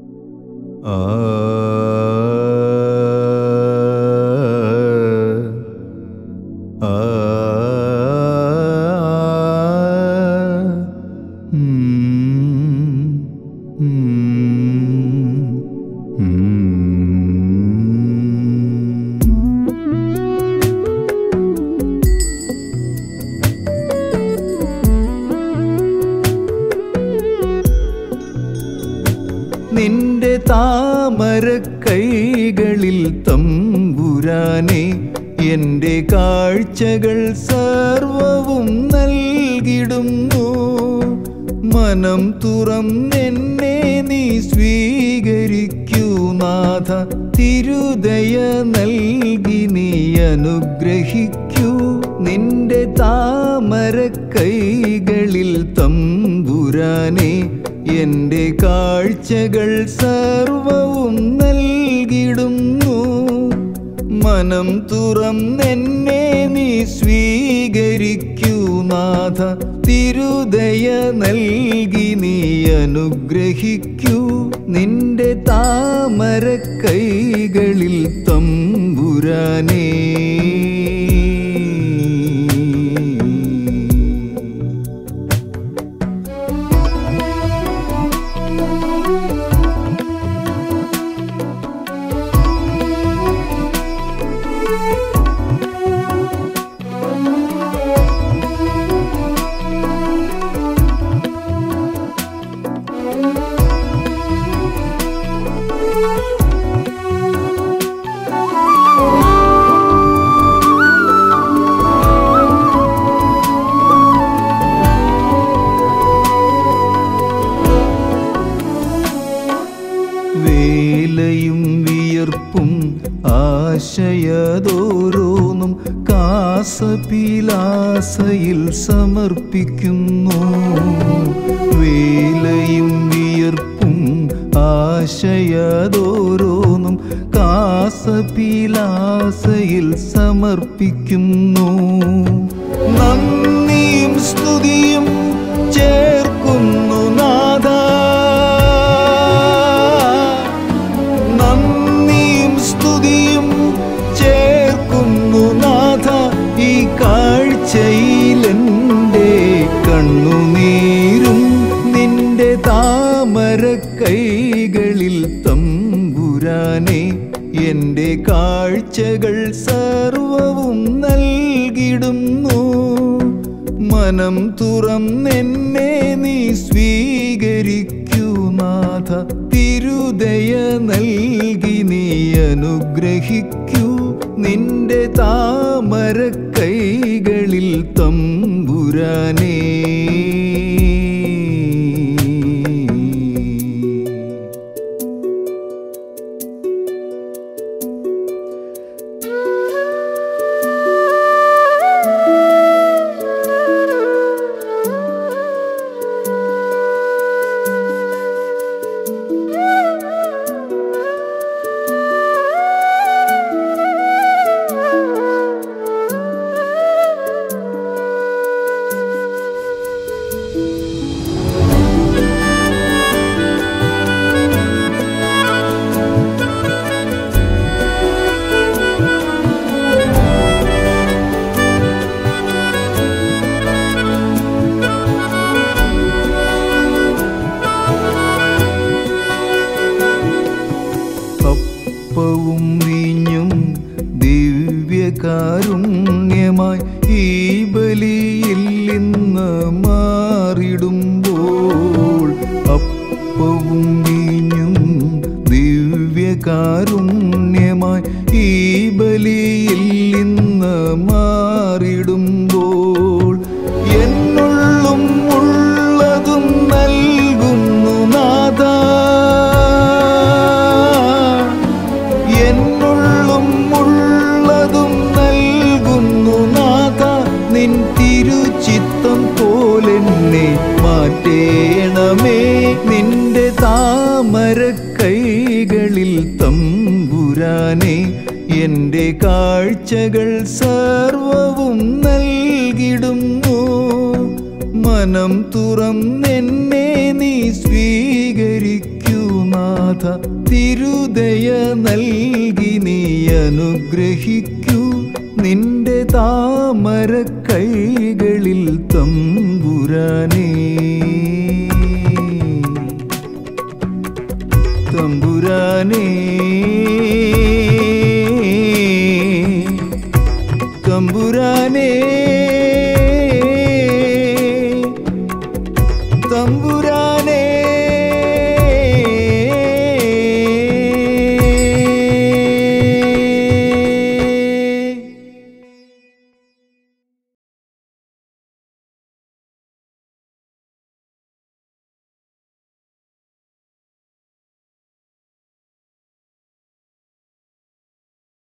ആ ആ നിന്റെ താമര കൈകളിൽ തമ്പുരാനെ എൻ്റെ കാഴ്ചകൾ സർവവും നൽകിടുന്നു മനം തുറന്നെന്നെ നീ സ്വീകരിക്കൂ നാഥ തിരുദയ നൽകി നീ അനുഗ്രഹിക്കൂ നിന്റെ താമര കൈകളിൽ തമ്പുരാനെ എൻ്റെ കാഴ്ചകൾ സർവവും നൽകിടുന്നു മനം തുറന്നെന്നെ നീ സ്വീകരിക്കൂ നാഥ തിരുദയ നൽകി നീ അനുഗ്രഹിക്കൂ നിന്റെ താമര കൈകളിൽ തമ്പുരാനേ വേലയും വിയർപ്പും ആശയതോരോന്നും കാസപീലാസയിൽ സമർപ്പിക്കുന്നു വേലയും വിയർപ്പും ആശയതോരോന്നും കാസപീലാസയിൽ സമർപ്പിക്കുന്നു നന്ദിയും സ്തുതിയും ചേർക്കുന്നു നാഥ നന്ദിയും സ്തുതിയും ചേർക്കുന്നു നാഥ ഈ കാഴ്ചയിലെൻ്റെ കണ്ണുനീരും നിന്റെ താമര കൈകളിൽ തമ്പുരാനെ എൻ്റെ കാഴ്ചകൾ സർവവും നൽകിടുന്നു മനം തുറന്നെന്നെ നീ സ്വീകരിക്കൂ നാഥ തിരുദയ നൽകി നീ അനുഗ്രഹിക്കൂ നിന്റെ താമര കൈകളിൽ തമ്പുരാനേ അപ്പവും വീഞ്ഞും ദിവ്യകാരുണ്യമായി ഈ ബലിയിൽ ഇന്ന് മാറിടുമ്പോൾ അപ്പവും വീഞ്ഞും ദിവ്യകാരുണ്യമായി ഈ ബലിയിൽ ഇന്ന് മാറിടുമ്പോൾ എന്നുള്ളും ഉള്ളതും നൽകുന്നു നാഥ എന്നുള്ളും ഉള്ളതും നൽകുന്നു നാഥ നിൻ തിരുചിത്തം പോലെന്നെ മാറ്റേണമേ നിന്റെ താമര കൈകളിൽ തമ്പുരാനെ എൻ്റെ കാഴ്ചകൾ സർവവും നൽകിടുന്നു മനം തുറന്നെന്നെ നീ സ്വീകരിക്കൂ നാഥ നാഥ തിരുദയ നൽകി നീ അനുഗ്രഹിക്കൂ നിന്റെ താമര കൈകളിൽ തമ്പുരാനേ തമ്പുരാനേ തമ്പുരാനേ